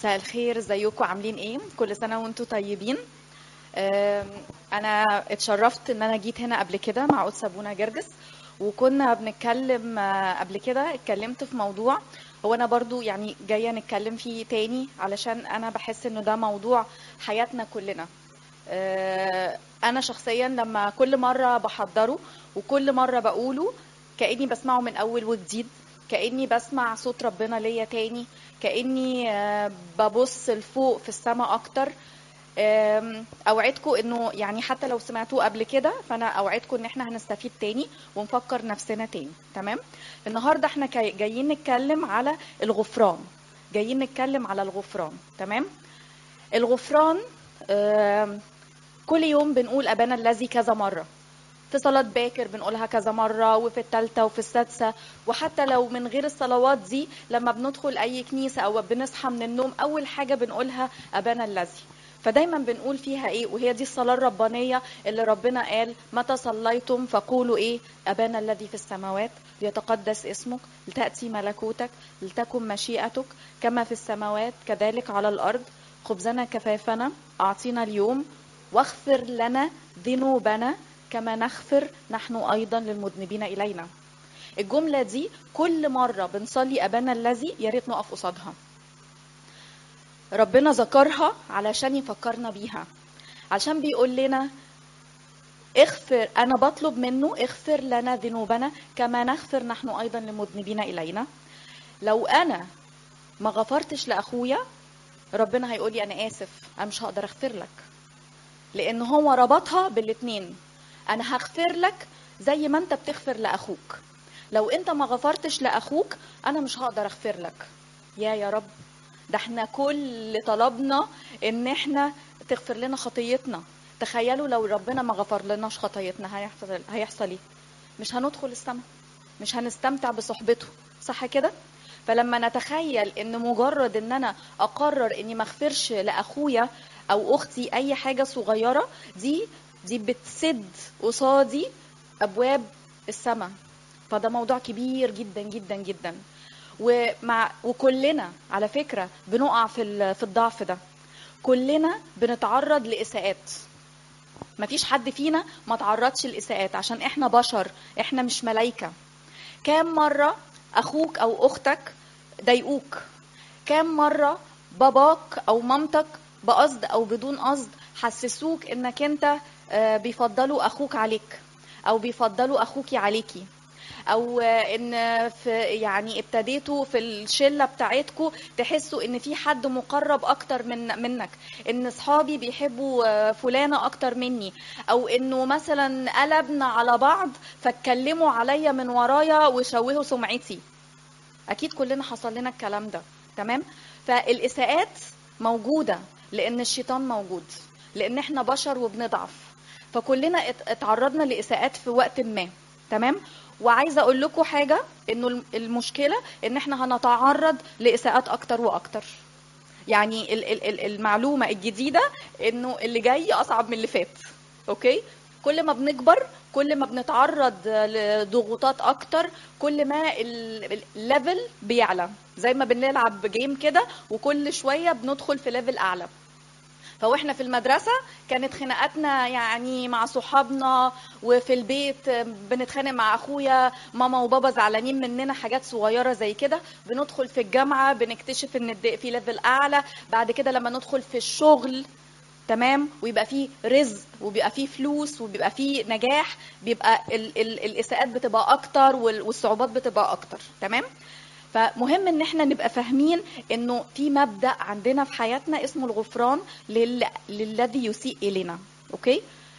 مساء الخير ازيكم عاملين ايه كل سنه وانتم طيبين آم، انا اتشرفت ان انا جيت هنا قبل كده مع قدس ابونا جرجس وكنا بنتكلم آه، قبل كده اتكلمت في موضوع هو انا برضو يعني جايه نتكلم فيه تاني علشان انا بحس انه ده موضوع حياتنا كلنا آه، انا شخصيا لما كل مره بحضره وكل مره بقوله كاني بسمعه من اول وجديد كاني بسمع صوت ربنا ليا تاني كاني آه، ببص لفوق في السماء اكتر آم، اوعدكم انه يعني حتى لو سمعتوه قبل كده فانا اوعدكم ان احنا هنستفيد تاني ونفكر نفسنا تاني تمام النهارده احنا كي- جايين نتكلم على الغفران جايين نتكلم على الغفران تمام الغفران آم، كل يوم بنقول ابانا الذي كذا مره في صلاة باكر بنقولها كذا مرة وفي التالتة وفي السادسة وحتى لو من غير الصلوات دي لما بندخل أي كنيسة أو بنصحى من النوم أول حاجة بنقولها أبانا الذي فدايما بنقول فيها ايه وهي دي الصلاة الربانية اللي ربنا قال متى صليتم فقولوا ايه أبانا الذي في السماوات ليتقدس اسمك لتأتي ملكوتك لتكن مشيئتك كما في السماوات كذلك على الأرض خبزنا كفافنا أعطينا اليوم واغفر لنا ذنوبنا كما نغفر نحن أيضا للمذنبين إلينا الجملة دي كل مرة بنصلي أبانا الذي يا ريت نقف قصادها ربنا ذكرها علشان يفكرنا بيها علشان بيقول لنا اغفر انا بطلب منه اغفر لنا ذنوبنا كما نغفر نحن ايضا للمذنبين الينا لو انا ما غفرتش لاخويا ربنا هيقول لي انا اسف انا مش هقدر اغفر لك لان هو ربطها بالاتنين انا هغفر لك زي ما انت بتغفر لاخوك لو انت ما غفرتش لاخوك انا مش هقدر اغفر لك يا يا رب ده احنا كل طلبنا ان احنا تغفر لنا خطيتنا تخيلوا لو ربنا ما غفر لناش خطيتنا هيحصل هيحصل ايه مش هندخل السماء مش هنستمتع بصحبته صح كده فلما نتخيل ان مجرد ان انا اقرر اني ما اغفرش لاخويا او اختي اي حاجه صغيره دي دي بتسد قصادي ابواب السماء فده موضوع كبير جدا جدا جدا ومع وكلنا على فكره بنقع في ال- في الضعف ده كلنا بنتعرض لاساءات مفيش حد فينا ما تعرضش لاساءات عشان احنا بشر احنا مش ملايكه كام مره اخوك او اختك ضايقوك كام مره باباك او مامتك بقصد او بدون قصد حسسوك انك انت آه، بيفضلوا اخوك عليك او بيفضلوا اخوكي عليكي او آه، ان في يعني ابتديتوا في الشله بتاعتكم تحسوا ان في حد مقرب اكتر من منك ان اصحابي بيحبوا آه، فلانه اكتر مني او انه مثلا قلبنا على بعض فاتكلموا عليا من ورايا وشوهوا سمعتي اكيد كلنا حصل لنا الكلام ده تمام فالاساءات موجوده لان الشيطان موجود لان احنا بشر وبنضعف فكلنا ات- اتعرضنا لاساءات في وقت ما تمام وعايزه اقول لكم حاجه انه الم- المشكله ان احنا هنتعرض لاساءات اكتر واكتر يعني ال- ال- ال- المعلومه الجديده انه اللي جاي اصعب من اللي فات اوكي كل ما بنكبر كل ما بنتعرض لضغوطات اكتر كل ما ال- ال- الليفل بيعلى زي ما بنلعب جيم كده وكل شويه بندخل في ليفل اعلى فواحنا في المدرسه كانت خناقاتنا يعني مع صحابنا وفي البيت بنتخانق مع اخويا ماما وبابا زعلانين مننا حاجات صغيره زي كده بندخل في الجامعه بنكتشف ان الد- في ليفل اعلى بعد كده لما ندخل في الشغل تمام ويبقى فيه رزق وبيبقى فيه فلوس وبيبقى فيه نجاح بيبقى ال ال الاساءات بتبقى اكتر وال- والصعوبات بتبقى اكتر تمام فمهم ان احنا نبقى فاهمين انه في مبدا عندنا في حياتنا اسمه الغفران لل... للذي يسيء الينا اوكي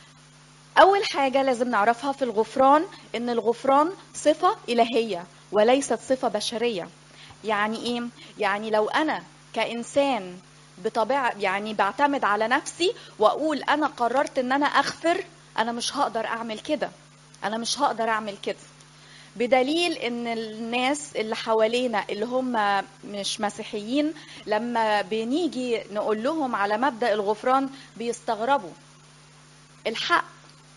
اول حاجه لازم نعرفها في الغفران ان الغفران صفه الهيه وليست صفه بشريه يعني ايه يعني لو انا كانسان بطبيعه يعني بعتمد على نفسي واقول انا قررت ان انا اغفر انا مش هقدر اعمل كده انا مش هقدر اعمل كده بدليل ان الناس اللي حوالينا اللي هم مش مسيحيين لما بنيجي نقول لهم على مبدأ الغفران بيستغربوا الحق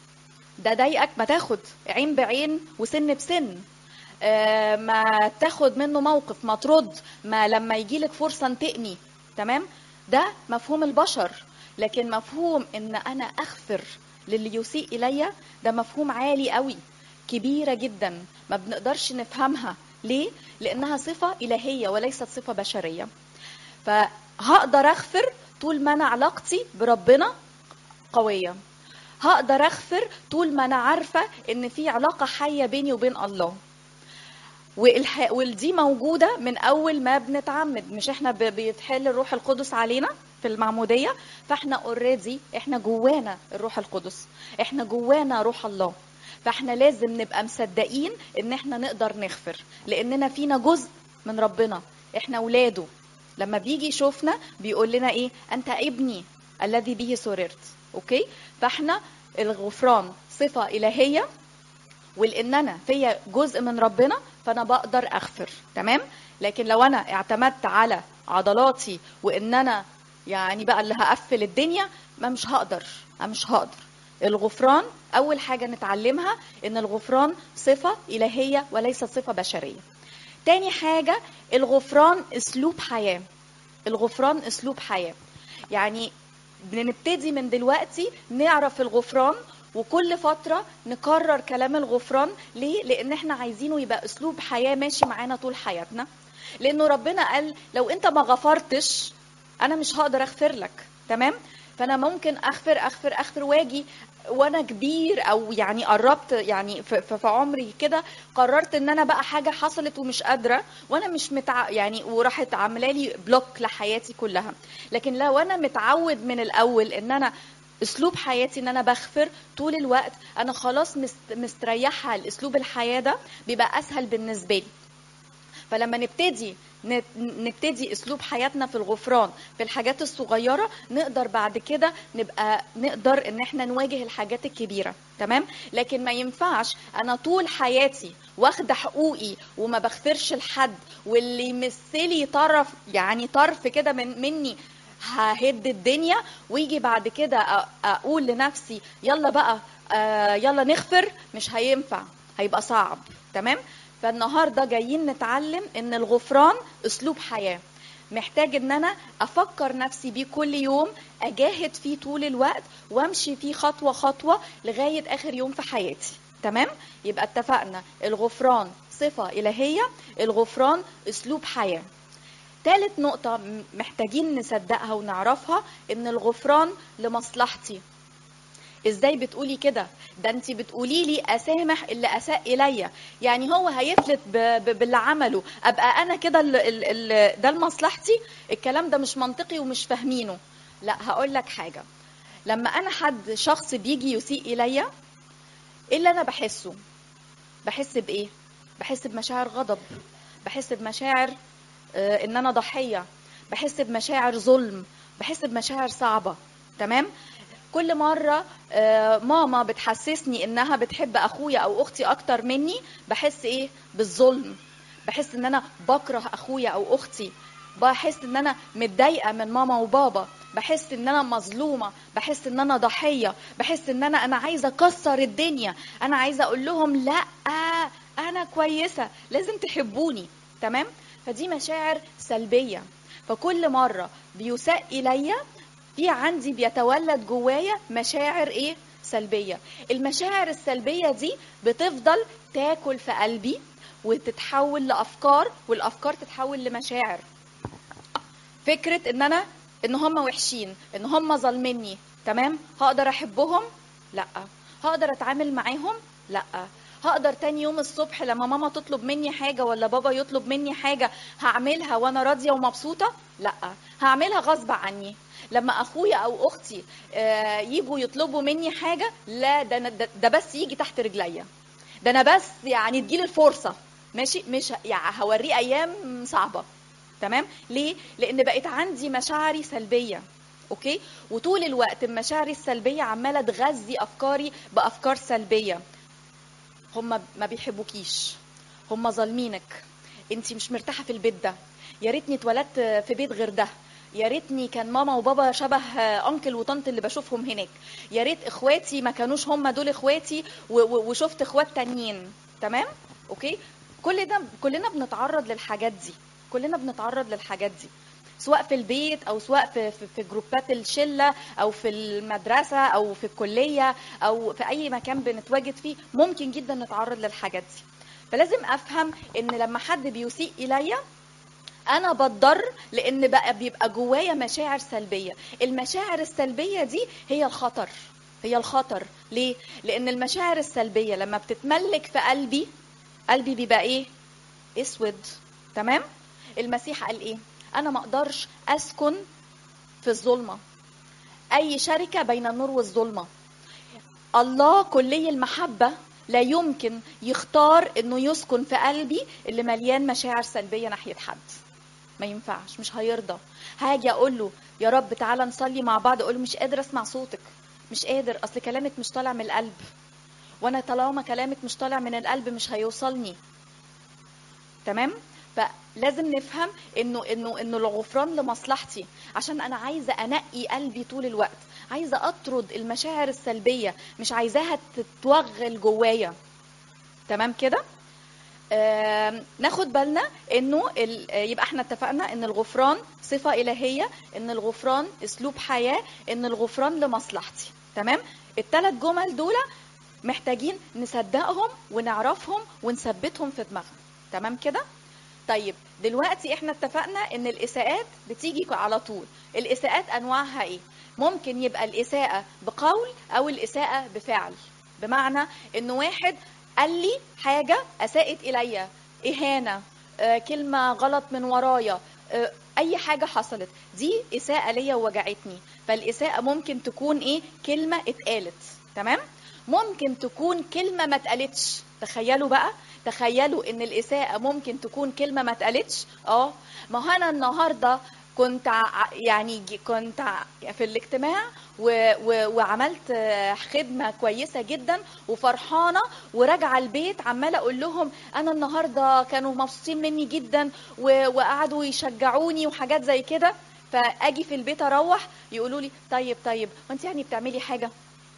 ده ضايقك ما تاخد عين بعين وسن بسن آه، ما تاخد منه موقف ما ترد ما لما يجيلك فرصة انتقمي تمام ده مفهوم البشر لكن مفهوم ان انا اغفر للي يسيء الي ده مفهوم عالي قوي كبيره جدا ما بنقدرش نفهمها ليه لانها صفه الهيه وليست صفه بشريه فهقدر اغفر طول ما انا علاقتي بربنا قويه هقدر اغفر طول ما انا عارفه ان في علاقه حيه بيني وبين الله والح... ودي موجوده من اول ما بنتعمد مش احنا ب... بيتحل الروح القدس علينا في المعموديه فاحنا اوريدي احنا جوانا الروح القدس احنا جوانا روح الله فاحنا لازم نبقى مصدقين ان احنا نقدر نغفر لاننا فينا جزء من ربنا احنا اولاده لما بيجي يشوفنا بيقول لنا ايه انت ابني الذي به سررت اوكي فاحنا الغفران صفه الهيه ولان انا فيا جزء من ربنا فانا بقدر اغفر تمام لكن لو انا اعتمدت على عضلاتي وان انا يعني بقى اللي هقفل الدنيا ما مش هقدر انا مش هقدر الغفران اول حاجه نتعلمها ان الغفران صفه الهيه وليست صفه بشريه تاني حاجه الغفران اسلوب حياه الغفران اسلوب حياه يعني بنبتدي من دلوقتي نعرف الغفران وكل فترة نكرر كلام الغفران ليه؟ لأن احنا عايزينه يبقى أسلوب حياة ماشي معانا طول حياتنا لأنه ربنا قال لو أنت ما غفرتش أنا مش هقدر أغفر لك تمام؟ فأنا ممكن أغفر أغفر أغفر واجي وانا كبير او يعني قربت يعني في, في عمري كده قررت ان انا بقى حاجه حصلت ومش قادره وانا مش متع يعني وراحت عامله لي بلوك لحياتي كلها لكن لو انا متعود من الاول ان انا اسلوب حياتي ان انا بغفر طول الوقت انا خلاص مستريحه لاسلوب الحياه ده بيبقى اسهل بالنسبه لي فلما نبتدي نبتدي اسلوب حياتنا في الغفران في الحاجات الصغيره نقدر بعد كده نبقى نقدر ان احنا نواجه الحاجات الكبيره تمام لكن ما ينفعش انا طول حياتي واخده حقوقي وما بغفرش لحد واللي يمثلي طرف يعني طرف كده من مني ههد الدنيا ويجي بعد كده اقول لنفسي يلا بقى آه يلا نغفر مش هينفع هيبقى صعب تمام فالنهارده جايين نتعلم ان الغفران اسلوب حياه محتاج ان انا افكر نفسي بيه كل يوم اجاهد فيه طول الوقت وامشي فيه خطوه خطوه لغايه اخر يوم في حياتي تمام يبقى اتفقنا الغفران صفه الهيه الغفران اسلوب حياه ثالث نقطة محتاجين نصدقها ونعرفها إن الغفران لمصلحتي. إزاي بتقولي كده؟ ده أنت بتقولي لي أسامح اللي أساء إليا، يعني هو هيفلت باللي عمله، أبقى أنا كده ده لمصلحتي؟ الكلام ده مش منطقي ومش فاهمينه. لا هقول لك حاجة. لما أنا حد شخص بيجي يسيء إليا إيه اللي أنا بحسه؟ بحس بإيه؟ بحس بمشاعر غضب، بحس بمشاعر ان انا ضحيه بحس بمشاعر ظلم بحس بمشاعر صعبه تمام كل مره ماما بتحسسني انها بتحب اخويا او اختي اكتر مني بحس ايه بالظلم بحس ان انا بكره اخويا او اختي بحس ان انا متضايقه من ماما وبابا بحس ان انا مظلومه بحس ان انا ضحيه بحس ان انا انا عايزه اكسر الدنيا انا عايزه اقول لهم لا انا كويسه لازم تحبوني تمام فدي مشاعر سلبية فكل مرة بيساء إلي في عندي بيتولد جوايا مشاعر إيه سلبية المشاعر السلبية دي بتفضل تاكل في قلبي وتتحول لأفكار والأفكار تتحول لمشاعر فكرة إن أنا إن هم وحشين إن هم ظالميني تمام هقدر أحبهم لا هقدر أتعامل معاهم لا هقدر تاني يوم الصبح لما ماما تطلب مني حاجه ولا بابا يطلب مني حاجه هعملها وانا راضيه ومبسوطه لا هعملها غصب عني لما اخويا او اختي يجوا يطلبوا مني حاجه لا ده أنا ده بس يجي تحت رجليا ده انا بس يعني تجيلي الفرصه ماشي مش يعني هوريه ايام صعبه تمام ليه لان بقيت عندي مشاعري سلبيه اوكي وطول الوقت مشاعري السلبيه عماله تغذي افكاري بافكار سلبيه هم ما بيحبوكيش هم ظالمينك انت مش مرتاحه في البيت ده يا ريتني اتولدت في بيت غير ده يا ريتني كان ماما وبابا شبه انكل وطنط اللي بشوفهم هناك يا ريت اخواتي ما كانوش هم دول اخواتي وشفت اخوات تانيين تمام اوكي كل ده كلنا بنتعرض للحاجات دي كلنا بنتعرض للحاجات دي سواء في البيت او سواء في في, في جروبات الشله او في المدرسه او في الكليه او في اي مكان بنتواجد فيه ممكن جدا نتعرض للحاجات دي فلازم افهم ان لما حد بيسيء اليا انا بتضر لان بقى بيبقى جوايا مشاعر سلبيه المشاعر السلبيه دي هي الخطر هي الخطر ليه لان المشاعر السلبيه لما بتتملك في قلبي قلبي بيبقى ايه اسود تمام المسيح قال ايه انا ما اقدرش اسكن في الظلمه اي شركه بين النور والظلمه الله كلي المحبه لا يمكن يختار انه يسكن في قلبي اللي مليان مشاعر سلبيه ناحيه حد ما ينفعش مش هيرضى هاجي اقول له يا رب تعالى نصلي مع بعض اقول له مش قادر اسمع صوتك مش قادر اصل كلامك مش طالع من القلب وانا طالما كلامك مش طالع من القلب مش هيوصلني تمام فلازم نفهم انه انه انه الغفران لمصلحتي عشان انا عايزه انقي قلبي طول الوقت عايزه اطرد المشاعر السلبيه مش عايزاها تتوغل جوايا تمام كده آم، ناخد بالنا انه ال- يبقى احنا اتفقنا ان الغفران صفه الهيه ان الغفران اسلوب حياه ان الغفران لمصلحتي تمام الثلاث جمل دول محتاجين نصدقهم ونعرفهم ونثبتهم في دماغنا تمام كده طيب دلوقتي احنا اتفقنا ان الاساءات بتيجي على طول الاساءات انواعها ايه ممكن يبقى الاساءه بقول او الاساءه بفعل بمعنى ان واحد قال لي حاجه اساءت الي اهانه آه، كلمه غلط من ورايا آه، اي حاجه حصلت دي اساءه ليا ووجعتني فالاساءه ممكن تكون ايه كلمه اتقالت تمام ممكن تكون كلمه ما اتقالتش تخيلوا بقى تخيلوا ان الاساءه ممكن تكون كلمه ما اتقالتش اه ما هو انا النهارده كنت ع- يعني ج- كنت ع- في الاجتماع و و وعملت آه، خدمه كويسه جدا وفرحانه وراجعه البيت عماله اقول لهم انا النهارده كانوا مبسوطين مني جدا و- وقعدوا يشجعوني وحاجات زي كده فاجي في البيت اروح يقولوا لي طيب طيب وانت يعني بتعملي حاجه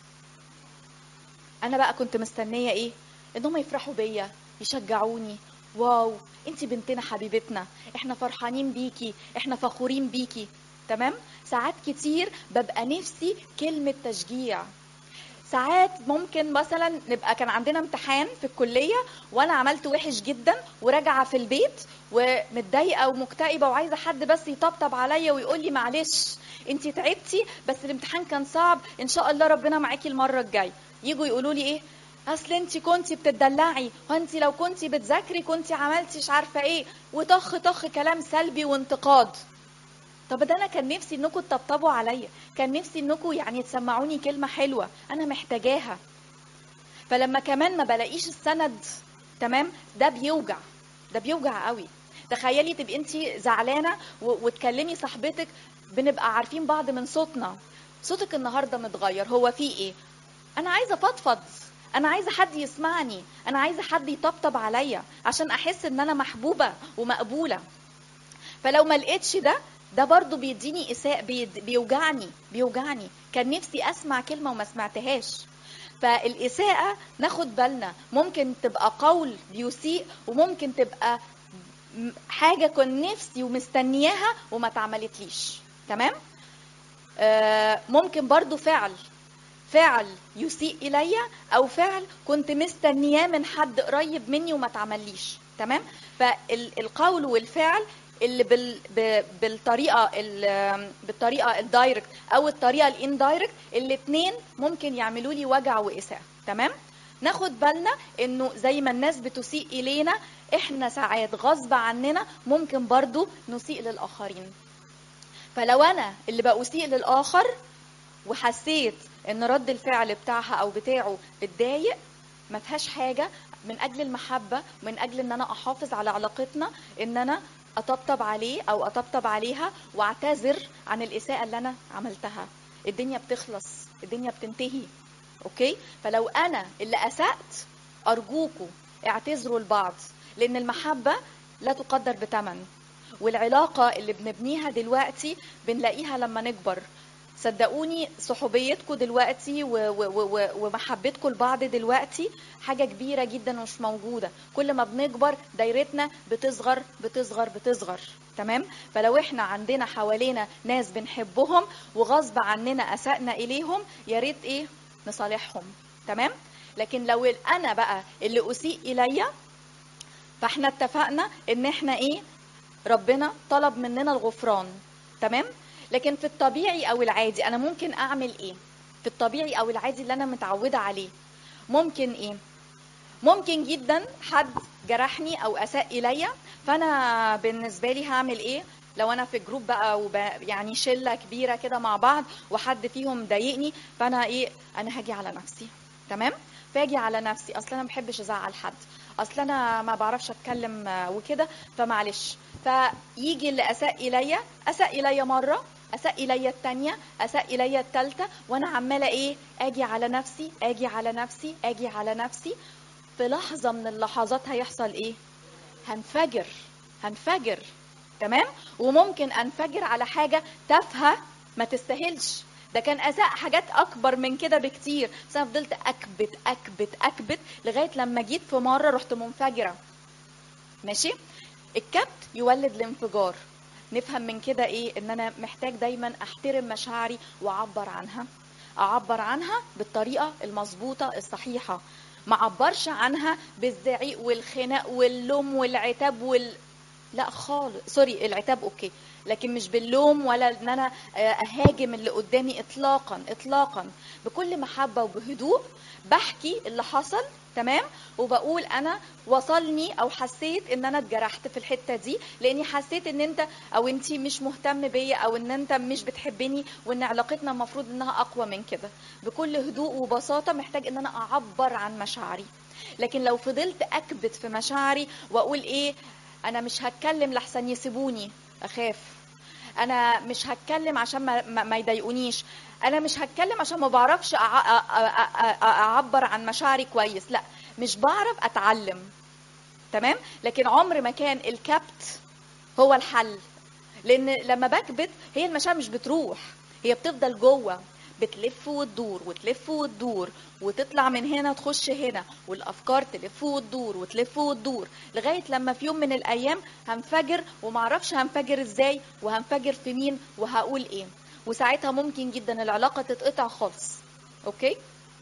انا بقى كنت مستنيه ايه ان هم يفرحوا بيا يشجعوني واو انت بنتنا حبيبتنا احنا فرحانين بيكي احنا فخورين بيكي تمام ساعات كتير ببقى نفسي كلمه تشجيع ساعات ممكن مثلا نبقى كان عندنا امتحان في الكليه وانا عملت وحش جدا وراجعه في البيت ومتضايقه ومكتئبه وعايزه حد بس يطبطب عليا ويقول لي معلش انت تعبتي بس الامتحان كان صعب ان شاء الله ربنا معاكي المره الجايه يجوا يقولوا لي ايه اصل انت كنتي بتدلعي وانت لو كنتي بتذاكري كنتي عملتي مش عارفه ايه وطخ طخ كلام سلبي وانتقاد طب ده انا كان نفسي انكم تطبطبوا عليا كان نفسي انكم يعني تسمعوني كلمه حلوه انا محتاجاها فلما كمان ما بلاقيش السند تمام ده بيوجع ده بيوجع قوي تخيلي تبقي انت زعلانه و- وتكلمي صاحبتك بنبقى عارفين بعض من صوتنا صوتك النهارده متغير هو في ايه انا عايزه افضفض انا عايزه حد يسمعني انا عايزه حد يطبطب عليا عشان احس ان انا محبوبه ومقبوله فلو ما لقيتش ده ده برضو بيديني اساء بيد- بيوجعني بيوجعني كان نفسي اسمع كلمه وما سمعتهاش فالاساءه ناخد بالنا ممكن تبقى قول بيسيء وممكن تبقى م- حاجه كنت نفسي ومستنياها وما اتعملتليش تمام آه ممكن برضو فعل فعل يسيء الي او فعل كنت مستنياه من حد قريب مني وما اتعمليش تمام فالقول والفعل اللي بال ب- بالطريقه ال- بالطريقه الدايركت او الطريقه الاندايركت الاثنين ممكن يعملوا لي وجع واساءه تمام ناخد بالنا انه زي ما الناس بتسيء الينا احنا ساعات غصب عننا ممكن برضو نسيء للاخرين فلو انا اللي بأسيء للاخر وحسيت ان رد الفعل بتاعها او بتاعه اتضايق ما فيهاش حاجه من اجل المحبه من اجل ان انا احافظ على علاقتنا ان انا اطبطب عليه او اطبطب عليها واعتذر عن الاساءه اللي انا عملتها الدنيا بتخلص الدنيا بتنتهي اوكي فلو انا اللي اسات ارجوكوا اعتذروا لبعض لان المحبه لا تقدر بثمن والعلاقه اللي بنبنيها دلوقتي بنلاقيها لما نكبر صدقوني صحوبيتكم دلوقتي و- و- و- ومحبتكم لبعض دلوقتي حاجة كبيرة جدا ومش موجودة كل ما بنكبر دايرتنا بتصغر بتصغر بتصغر تمام فلو احنا عندنا حوالينا ناس بنحبهم وغصب عننا اسأنا اليهم يا ريت ايه نصالحهم تمام لكن لو انا بقى اللي اسيء اليا فاحنا اتفقنا ان احنا ايه ربنا طلب مننا الغفران تمام لكن في الطبيعي او العادي انا ممكن اعمل ايه في الطبيعي او العادي اللي انا متعوده عليه ممكن ايه ممكن جدا حد جرحني او اساء اليا فانا بالنسبه لي هعمل ايه لو انا في جروب بقى وب... يعني شله كبيره كده مع بعض وحد فيهم ضايقني فانا ايه انا هاجي على نفسي تمام فاجي على نفسي اصل انا ما بحبش ازعل حد اصل انا ما بعرفش اتكلم آه، وكده فمعلش فيجي اللي اساء اليا اساء اليا مره اساء اليا التانية اساء اليا التالتة وانا عماله ايه اجي على نفسي اجي على نفسي اجي على نفسي في لحظه من اللحظات هيحصل ايه هنفجر هنفجر تمام وممكن انفجر على حاجه تافهه ما تستاهلش ده كان اساء حاجات اكبر من كده بكتير بس انا فضلت اكبت اكبت اكبت لغايه لما جيت في مره رحت منفجره ماشي الكبت يولد الانفجار نفهم من كده ايه ان انا محتاج دايما احترم مشاعري واعبر عنها اعبر عنها بالطريقه المظبوطه الصحيحه ما اعبرش عنها بالزعيق والخناق واللوم والعتاب وال لا خالص سوري العتاب اوكي لكن مش باللوم ولا ان انا آه، اهاجم اللي قدامي اطلاقا اطلاقا بكل محبه وبهدوء بحكي اللي حصل تمام وبقول انا وصلني او حسيت ان انا اتجرحت في الحته دي لاني حسيت ان انت او انت مش مهتم بيا او ان انت مش بتحبني وان علاقتنا المفروض انها اقوى من كده بكل هدوء وبساطه محتاج ان انا اعبر عن مشاعري لكن لو فضلت اكبت في مشاعري واقول ايه انا مش هتكلم لحسن يسيبوني اخاف انا مش هتكلم عشان ما, ما, ما يضايقونيش انا مش هتكلم عشان ما بعرفش أع- أ- أ- أ- اعبر عن مشاعري كويس لا مش بعرف اتعلم تمام لكن عمر ما كان الكبت هو الحل لان لما بكبت هي المشاعر مش بتروح هي بتفضل جوه بتلف وتدور وتلف وتدور وتطلع من هنا تخش هنا والافكار تلف وتدور وتلف وتدور لغايه لما في يوم من الايام هنفجر ومعرفش هنفجر ازاي وهنفجر في مين وهقول ايه وساعتها ممكن جدا العلاقه تتقطع خالص اوكي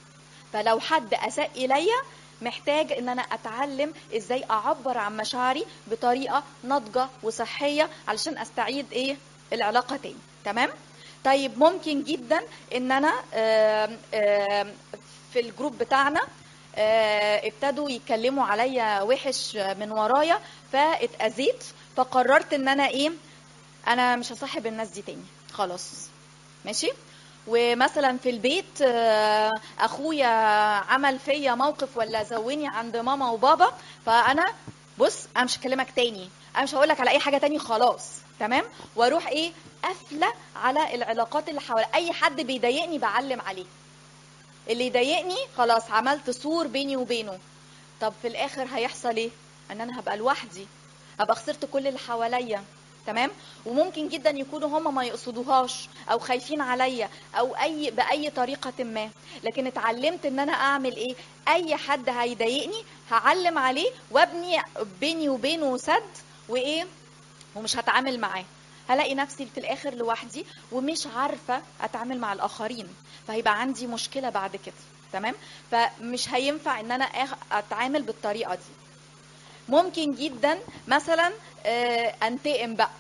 فلو حد اساء اليا محتاج ان انا اتعلم ازاي اعبر عن مشاعري بطريقه ناضجه وصحيه علشان استعيد ايه العلاقه تاني تمام طيب ممكن جدا ان انا آم، آم، في الجروب بتاعنا آه، ابتدوا يتكلموا عليا وحش من ورايا فاتاذيت فقررت ان انا ايه انا مش هصاحب الناس دي تاني خلاص ماشي ومثلا في البيت آه، اخويا عمل فيا موقف ولا زوني عند ماما وبابا فانا بص انا مش هكلمك تاني انا مش هقول لك على اي حاجه تاني خلاص تمام واروح ايه قافله على العلاقات اللي حوالي اي حد بيضايقني بعلم عليه اللي يضايقني خلاص عملت سور بيني وبينه طب في الاخر هيحصل ايه ان انا هبقى لوحدي هبقى خسرت كل اللي حواليا تمام وممكن جدا يكونوا هم ما يقصدوهاش او خايفين عليا او اي باي طريقه ما لكن اتعلمت ان انا اعمل ايه اي حد هيضايقني هعلم عليه وابني بيني وبينه سد وايه ومش هتعامل معاه هلاقي نفسي في الاخر لوحدي ومش عارفه اتعامل مع الاخرين فهيبقى عندي مشكله بعد كده تمام فمش هينفع ان انا آخ- اتعامل بالطريقه دي ممكن جدا مثلا آه، انتقم بقى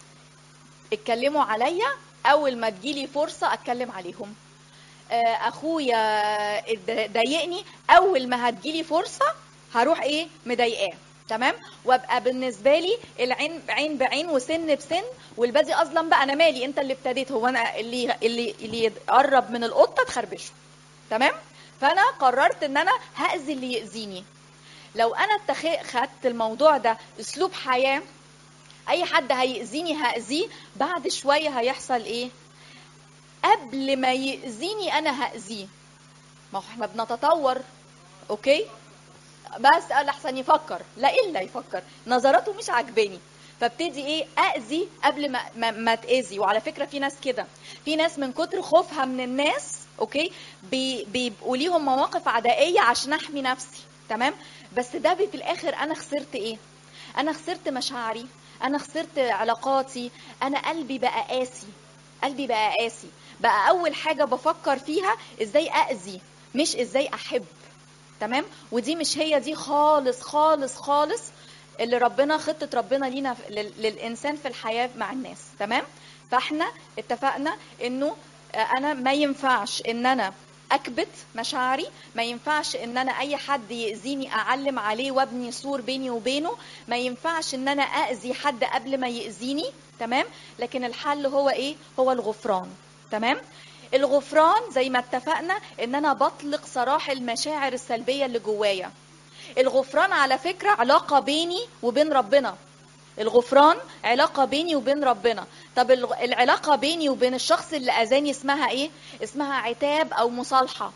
اتكلموا عليا اول ما تجيلي فرصه اتكلم عليهم آه، اخويا اد- ضايقني اول ما هتجيلي فرصه هروح ايه مضايقاه تمام وابقى بالنسبه لي العين عين بعين وسن بسن والبادي اصلا بقى انا مالي انت اللي ابتديت هو انا اللي اللي اللي يقرب من القطه تخربشه تمام فانا قررت ان انا هاذي اللي ياذيني لو انا اتخ- خدت الموضوع ده اسلوب حياه اي حد هيأذيني هأذيه بعد شويه هيحصل ايه قبل ما يأذيني انا هأذيه ما هو احنا بنتطور اوكي بس قال احسن يفكر لا الا يفكر نظراته مش عاجباني فابتدي ايه اذي قبل ما ما, ما اتاذي وعلى فكره في ناس كده في ناس من كتر خوفها من الناس اوكي بي- بيبقوا ليهم مواقف عدائيه عشان احمي نفسي تمام بس ده بي- في الاخر انا خسرت ايه انا خسرت مشاعري انا خسرت علاقاتي انا قلبي بقى قاسي قلبي بقى قاسي بقى اول حاجه بفكر فيها ازاي اذي مش ازاي احب تمام ودي مش هي دي خالص خالص خالص اللي ربنا خطه ربنا لينا لل- للانسان في الحياه مع الناس تمام فاحنا اتفقنا انه آه، انا ما ينفعش ان انا اكبت مشاعري ما ينفعش ان انا اي حد يأذيني اعلم عليه وابني سور بيني وبينه ما ينفعش ان انا اذي حد قبل ما يأذيني تمام لكن الحل هو ايه هو الغفران تمام الغفران زي ما اتفقنا ان انا بطلق سراح المشاعر السلبيه اللي جوايا الغفران على فكره علاقه بيني وبين ربنا الغفران علاقة بيني وبين ربنا طب الغ- العلاقة بيني وبين الشخص اللي أذاني اسمها إيه؟ اسمها عتاب أو مصالحة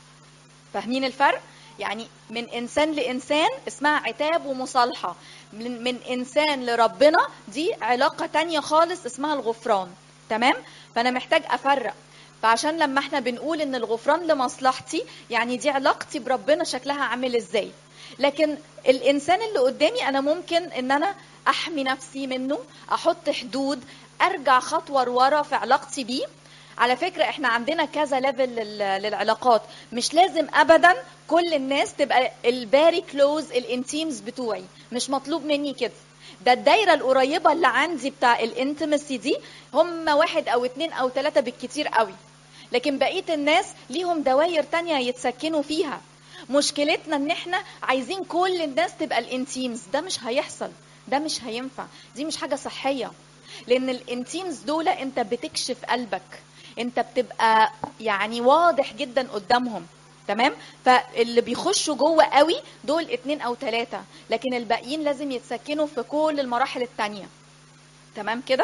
فاهمين الفرق؟ يعني من إنسان لإنسان اسمها عتاب ومصالحة من, من إنسان لربنا دي علاقة تانية خالص اسمها الغفران تمام؟ فأنا محتاج أفرق فعشان لما احنا بنقول ان الغفران لمصلحتي يعني دي علاقتي بربنا شكلها عامل ازاي لكن الانسان اللي قدامي انا ممكن ان انا احمي نفسي منه احط حدود ارجع خطوه لورا في علاقتي بيه على فكره احنا عندنا كذا ليفل لل- للعلاقات مش لازم ابدا كل الناس تبقى الباري كلوز الانتيمز بتوعي مش مطلوب مني كده ده الدايره القريبه اللي عندي بتاع الانتمسي دي هم واحد او اتنين او تلاته بالكتير قوي لكن بقيه الناس ليهم دواير تانية يتسكنوا فيها مشكلتنا ان احنا عايزين كل الناس تبقى الانتيمز ده مش هيحصل ده مش هينفع دي مش حاجه صحيه لان الانتيمز دول انت بتكشف قلبك انت بتبقى يعني واضح جدا قدامهم تمام فاللي بيخشوا جوه قوي دول اتنين او تلاتة لكن الباقيين لازم يتسكنوا في كل المراحل التانية تمام كده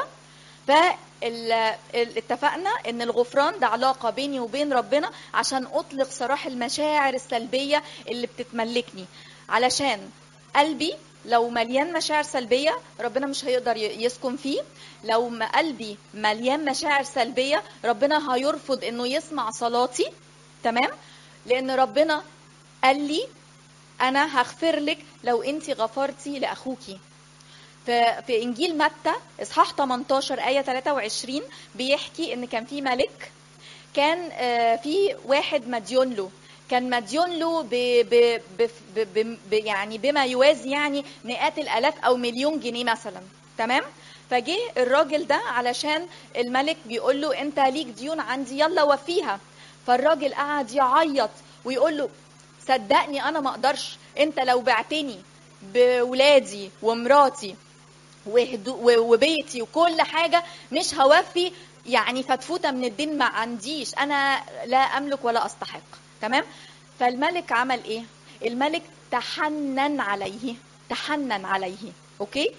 فاتفقنا ان الغفران ده علاقة بيني وبين ربنا عشان اطلق سراح المشاعر السلبية اللي بتتملكني علشان قلبي لو مليان مشاعر سلبية ربنا مش هيقدر ي- يسكن فيه لو ما قلبي مليان مشاعر سلبية ربنا هيرفض انه يسمع صلاتي تمام لان ربنا قال لي انا هغفر لك لو انت غفرتي لاخوكي في في انجيل متى اصحاح 18 ايه 23 بيحكي ان كان في ملك كان آه، في واحد مديون له كان مديون له ب ب ب ب ب ب يعني بما يوازي يعني مئات الالاف او مليون جنيه مثلا تمام فجه الراجل ده علشان الملك بيقول له انت ليك ديون عندي يلا وفيها فالراجل قعد يعيط ويقول له صدقني انا ما اقدرش انت لو بعتني بولادي ومراتي وهدو- و- وبيتي وكل حاجة مش هوفي يعني فتفوتة من الدين ما عنديش أنا لا أملك ولا أستحق تمام فالملك عمل إيه الملك تحنن عليه تحنن عليه أوكي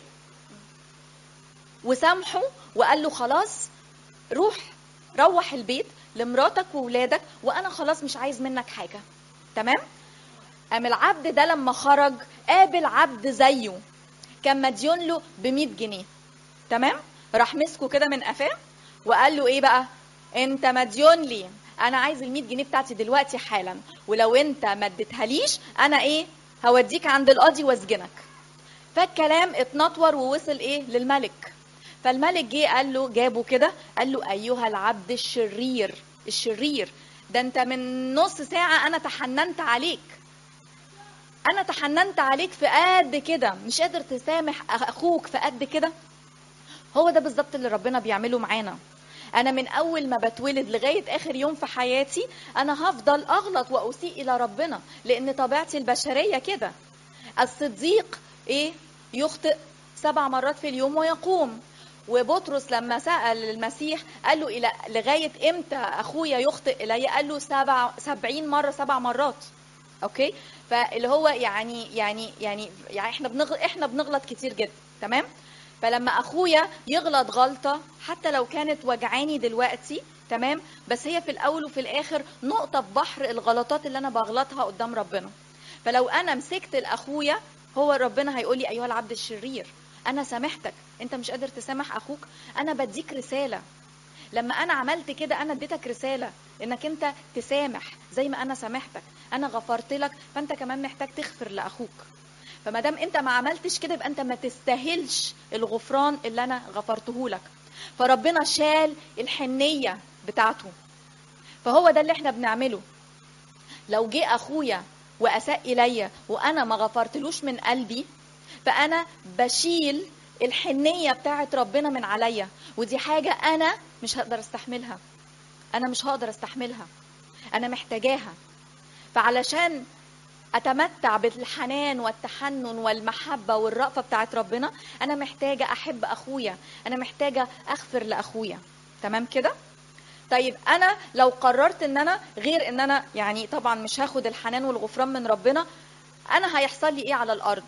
وسامحه وقال له خلاص روح روح البيت لمراتك وولادك وأنا خلاص مش عايز منك حاجة تمام قام العبد ده لما خرج قابل عبد زيه كان مديون له ب 100 جنيه تمام راح مسكه كده من قفاه وقال له ايه بقى انت مديون لي انا عايز ال 100 جنيه بتاعتي دلوقتي حالا ولو انت ما اديتهاليش انا ايه هوديك عند القاضي واسجنك فالكلام اتنطور ووصل ايه للملك فالملك جه قال له جابه كده قال له ايها العبد الشرير الشرير ده انت من نص ساعه انا تحننت عليك انا تحننت عليك في قد كده مش قادر تسامح اخوك في قد كده هو ده بالظبط اللي ربنا بيعمله معانا انا من اول ما بتولد لغايه اخر يوم في حياتي انا هفضل اغلط واسيء الى ربنا لان طبيعتي البشريه كده الصديق ايه يخطئ سبع مرات في اليوم ويقوم وبطرس لما سأل المسيح قال له إلى لغاية إمتى أخويا يخطئ إلي قال له سبع سبعين مرة سبع مرات أوكي فاللي هو يعني يعني يعني يعني احنا بنغلط احنا بنغلط كتير جدا تمام فلما اخويا يغلط غلطه حتى لو كانت وجعاني دلوقتي تمام بس هي في الاول وفي الاخر نقطه في بحر الغلطات اللي انا بغلطها قدام ربنا فلو انا مسكت لاخويا هو ربنا هيقول لي ايها العبد الشرير انا سامحتك انت مش قادر تسامح اخوك انا بديك رساله لما انا عملت كده انا اديتك رساله انك انت تسامح زي ما انا سامحتك انا غفرت لك فانت كمان محتاج تغفر لاخوك فما دام انت ما عملتش كده يبقى انت ما تستاهلش الغفران اللي انا غفرته لك فربنا شال الحنيه بتاعته فهو ده اللي احنا بنعمله لو جه اخويا واساء الي وانا ما غفرتلوش من قلبي فانا بشيل الحنيه بتاعت ربنا من عليا ودي حاجه انا مش هقدر استحملها انا مش هقدر استحملها انا محتاجاها فعلشان اتمتع بالحنان والتحنن والمحبه والرأفه بتاعت ربنا انا محتاجه احب اخويا انا محتاجه اغفر لاخويا تمام كده طيب انا لو قررت ان انا غير ان انا يعني طبعا مش هاخد الحنان والغفران من ربنا انا هيحصل لي ايه على الارض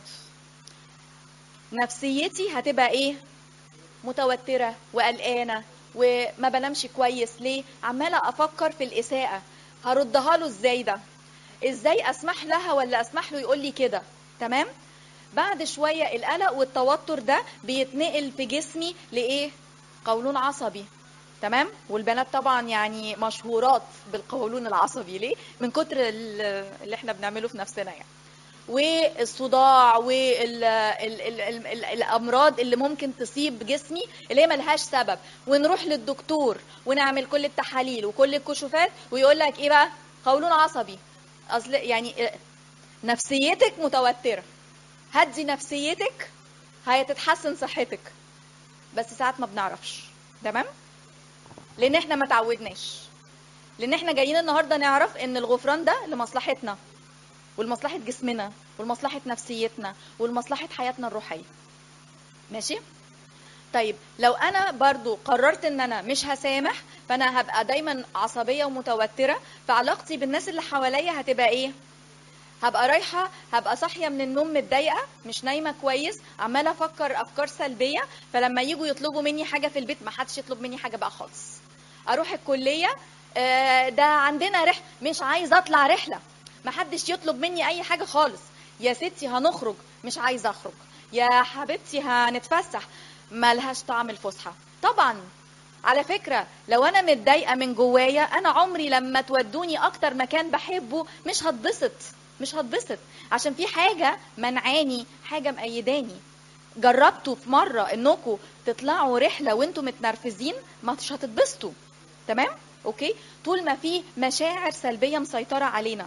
نفسيتي هتبقى ايه متوتره وقلقانه وما بنامش كويس ليه عماله افكر في الاساءه هردها له ازاي ده ازاي اسمح لها ولا اسمح له يقول لي كده تمام بعد شويه القلق والتوتر ده بيتنقل في جسمي لايه قولون عصبي تمام والبنات طبعا يعني مشهورات بالقولون العصبي ليه من كتر اللي احنا بنعمله في نفسنا يعني والصداع والامراض اللي ممكن تصيب جسمي اللي هي ملهاش سبب ونروح للدكتور ونعمل كل التحاليل وكل الكشوفات ويقول لك ايه بقى قولون عصبي اصل يعني نفسيتك متوتره هدي نفسيتك هتتحسن صحتك بس ساعات ما بنعرفش تمام لان احنا ما تعودناش لان احنا جايين النهارده نعرف ان الغفران ده لمصلحتنا ولمصلحه جسمنا ولمصلحه نفسيتنا ولمصلحه حياتنا الروحيه ماشي طيب لو انا برضو قررت ان انا مش هسامح فانا هبقى دايما عصبيه ومتوتره فعلاقتي بالناس اللي حواليا هتبقى ايه هبقى رايحه هبقى صاحيه من النوم متضايقه مش نايمه كويس عماله افكر افكار سلبيه فلما يجوا يطلبوا مني حاجه في البيت ما حدش يطلب مني حاجه بقى خالص اروح الكليه ده عندنا رحله مش عايزه اطلع رحله ما حدش يطلب مني اي حاجه خالص يا ستي هنخرج مش عايزه اخرج يا حبيبتي هنتفسح ملهاش طعم الفسحه طبعا على فكره لو انا متضايقه من جوايا انا عمري لما تودوني اكتر مكان بحبه مش هتبسط مش هتبسط عشان في حاجه منعاني حاجه مأيداني جربتوا في مره انكم تطلعوا رحله وانتم متنرفزين مش هتتبسطوا تمام اوكي طول ما في مشاعر سلبيه مسيطره علينا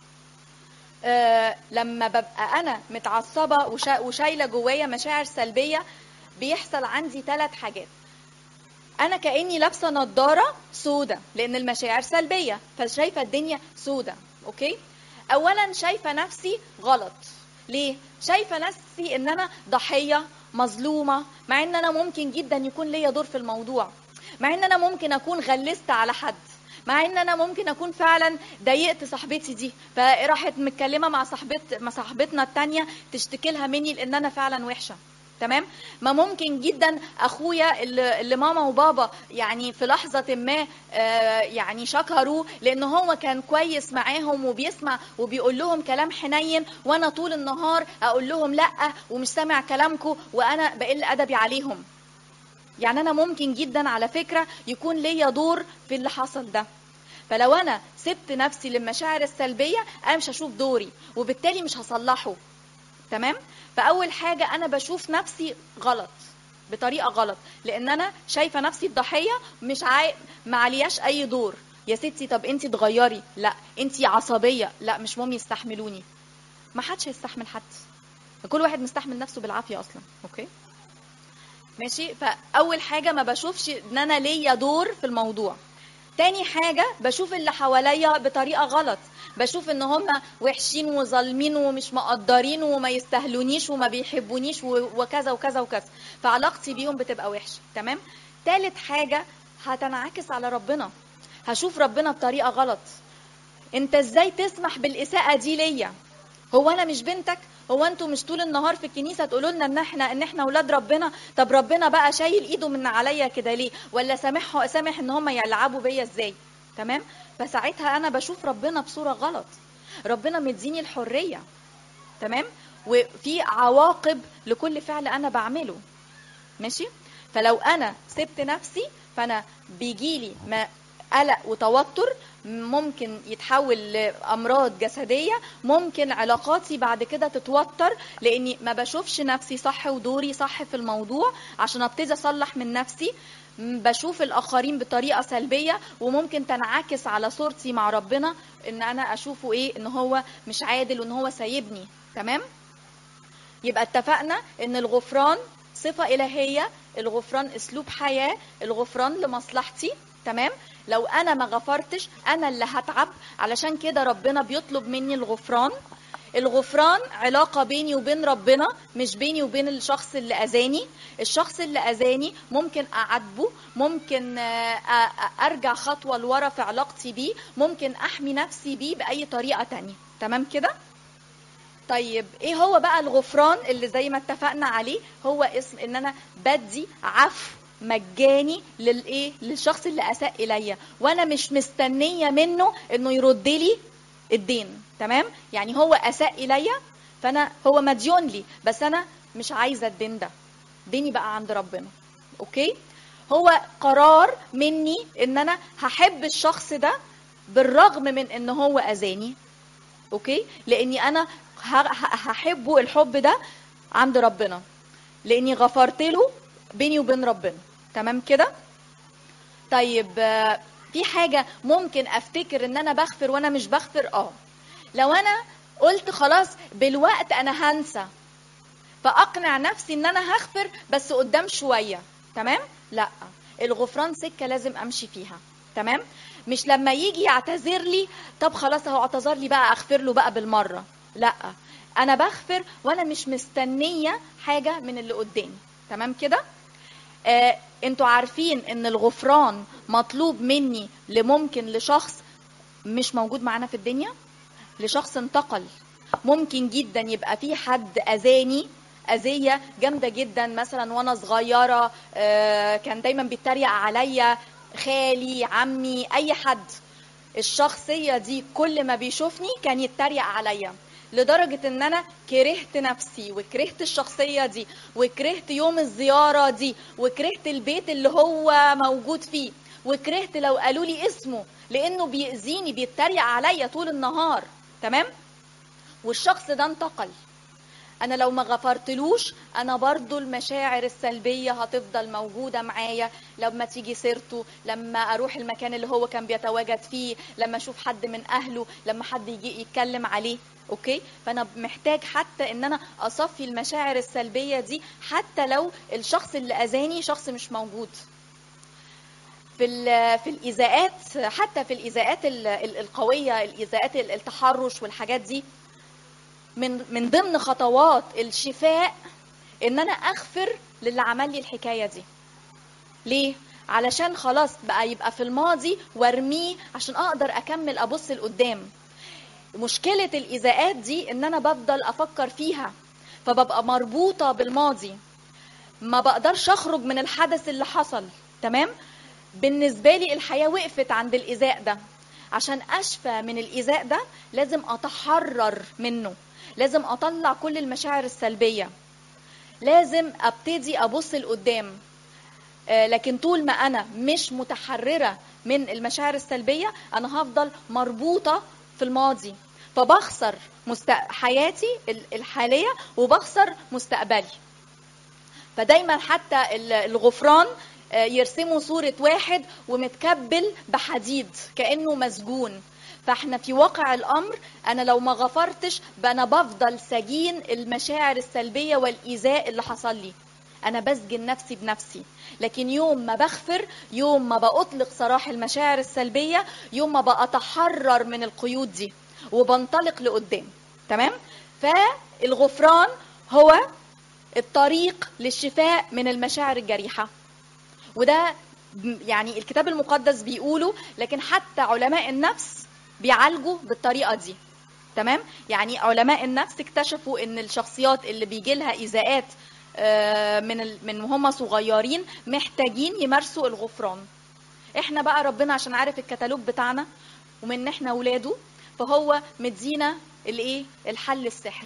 آه لما ببقى انا متعصبه وشا وشايله جوايا مشاعر سلبيه بيحصل عندي ثلاث حاجات انا كاني لابسه نظاره سودة لان المشاعر سلبيه فشايفه الدنيا سودة اوكي اولا شايفه نفسي غلط ليه شايفه نفسي ان انا ضحيه مظلومه مع ان انا ممكن جدا يكون ليا دور في الموضوع مع ان انا ممكن اكون غلست على حد مع ان انا ممكن اكون فعلا ضايقت صاحبتي دي فراحت متكلمه مع صاحبت مع صاحبتنا التانية تشتكي لها مني لان انا فعلا وحشه تمام ما ممكن جدا اخويا اللي, اللي ماما وبابا يعني في لحظه ما آه يعني شكروا لان هو كان كويس معاهم وبيسمع وبيقول لهم كلام حنين وانا طول النهار اقول لهم لا ومش سامع كلامكم وانا بقل ادبي عليهم يعني انا ممكن جدا على فكره يكون ليا دور في اللي حصل ده فلو انا سبت نفسي للمشاعر السلبيه انا مش هشوف دوري وبالتالي مش هصلحه تمام فاول حاجه انا بشوف نفسي غلط بطريقه غلط لان انا شايفه نفسي الضحيه مش عاي... ما علياش اي دور يا ستي طب انت تغيري لا انت عصبيه لا مش مهم يستحملوني ما حدش هيستحمل حد كل واحد مستحمل نفسه بالعافيه اصلا اوكي ماشي فاول حاجه ما بشوفش ان انا ليا دور في الموضوع تاني حاجة بشوف اللي حواليا بطريقة غلط بشوف ان هم وحشين وظالمين ومش مقدرين وما يستهلونيش وما بيحبونيش وكذا وكذا وكذا فعلاقتي بيهم بتبقى وحشة تمام تالت حاجة هتنعكس على ربنا هشوف ربنا بطريقة غلط انت ازاي تسمح بالإساءة دي ليا هو انا مش بنتك هو انتوا مش طول النهار في الكنيسه تقولوا لنا ان احنا ان احنا اولاد ربنا طب ربنا بقى شايل ايده من عليا كده ليه ولا سامح سامح ان هم يلعبوا بيا ازاي تمام فساعتها انا بشوف ربنا بصوره غلط ربنا مديني الحريه تمام وفي عواقب لكل فعل انا بعمله ماشي فلو انا سبت نفسي فانا بيجيلي ما قلق وتوتر ممكن يتحول لامراض جسديه ممكن علاقاتي بعد كده تتوتر لاني ما بشوفش نفسي صح ودوري صح في الموضوع عشان ابتدي اصلح من نفسي م- بشوف الاخرين بطريقه سلبيه وممكن تنعكس على صورتي مع ربنا ان انا اشوفه ايه ان هو مش عادل وان هو سايبني تمام يبقى اتفقنا ان الغفران صفة إلهية الغفران أسلوب حياة الغفران لمصلحتي تمام لو أنا ما غفرتش أنا اللي هتعب علشان كده ربنا بيطلب مني الغفران الغفران علاقة بيني وبين ربنا مش بيني وبين الشخص اللي أذاني الشخص اللي أذاني ممكن أعاتبه ممكن آه، آه، آه، أرجع خطوة لورا في علاقتي بيه ممكن أحمي نفسي بيه بأي طريقة تانية تمام كده؟ طيب ايه هو بقى الغفران اللي زي ما اتفقنا عليه هو اسم ان انا بدي عفو مجاني للايه للشخص اللي اساء اليا وانا مش مستنيه منه انه يرد لي الدين تمام يعني هو اساء اليا فانا هو مديون لي بس انا مش عايزه الدين ده ديني بقى عند ربنا اوكي هو قرار مني ان انا هحب الشخص ده بالرغم من ان هو اذاني اوكي لاني انا ه- ه- هحبه الحب ده عند ربنا لاني غفرت له بيني وبين ربنا تمام كده طيب آه، في حاجه ممكن افتكر ان انا بغفر وانا مش بغفر اه لو انا قلت خلاص بالوقت انا هنسى فاقنع نفسي ان انا هغفر بس قدام شويه تمام لا الغفران سكه لازم امشي فيها تمام مش لما يجي يعتذر لي طب خلاص هو اعتذر لي بقى اغفر له بقى بالمره لا انا بغفر وانا مش مستنيه حاجه من اللي قدامي تمام كده آه، انتوا عارفين ان الغفران مطلوب مني لممكن لشخص مش موجود معانا في الدنيا لشخص انتقل ممكن جدا يبقى في حد اذاني اذيه جامده جدا مثلا وانا صغيره آه، كان دايما بيتريق عليا خالي عمي اي حد الشخصيه دي كل ما بيشوفني كان يتريق عليا لدرجة ان انا كرهت نفسي وكرهت الشخصية دي وكرهت يوم الزيارة دي وكرهت البيت اللي هو موجود فيه وكرهت لو قالوا لي اسمه لانه بيأذيني بيتريق عليا طول النهار تمام والشخص ده انتقل انا لو ما غفرتلوش انا برضو المشاعر السلبيه هتفضل موجوده معايا لما تيجي سيرته لما اروح المكان اللي هو كان بيتواجد فيه لما اشوف حد من اهله لما حد يجي يتكلم عليه اوكي فانا محتاج حتى ان انا اصفي المشاعر السلبيه دي حتى لو الشخص اللي اذاني شخص مش موجود في ال- في الايذاءات حتى في الايذاءات ال- ال- القويه الايذاءات ال- التحرش والحاجات دي من من ضمن خطوات الشفاء ان انا اغفر للي عمل لي الحكايه دي ليه علشان خلاص بقى يبقى في الماضي وارميه عشان اقدر اكمل ابص لقدام مشكله الايذاءات دي ان انا بفضل افكر فيها فببقى مربوطه بالماضي ما بقدرش اخرج من الحدث اللي حصل تمام بالنسبه لي الحياه وقفت عند الايذاء ده عشان اشفى من الايذاء ده لازم اتحرر منه لازم اطلع كل المشاعر السلبيه لازم ابتدي ابص لقدام آه، لكن طول ما انا مش متحرره من المشاعر السلبيه انا هفضل مربوطه في الماضي فبخسر مست... حياتي ال- الحاليه وبخسر مستقبلي فدايما حتى ال- الغفران آه، يرسموا صورة واحد ومتكبل بحديد كأنه مسجون فاحنا في واقع الأمر أنا لو ما غفرتش بقى أنا بفضل سجين المشاعر السلبية والإيذاء اللي حصل لي أنا بسجن نفسي بنفسي لكن يوم ما بغفر يوم ما بأطلق سراح المشاعر السلبية يوم ما بأتحرر من القيود دي وبنطلق لقدام تمام فالغفران هو الطريق للشفاء من المشاعر الجريحة وده م- يعني الكتاب المقدس بيقوله لكن حتى علماء النفس بيعالجوا بالطريقة دي تمام يعني علماء النفس اكتشفوا ان الشخصيات اللي بيجي لها ايذاءات آه، من ال- من وهم صغيرين محتاجين يمارسوا الغفران احنا بقى ربنا عشان عارف الكتالوج بتاعنا ومن احنا ولاده فهو مدينا الايه الحل السحري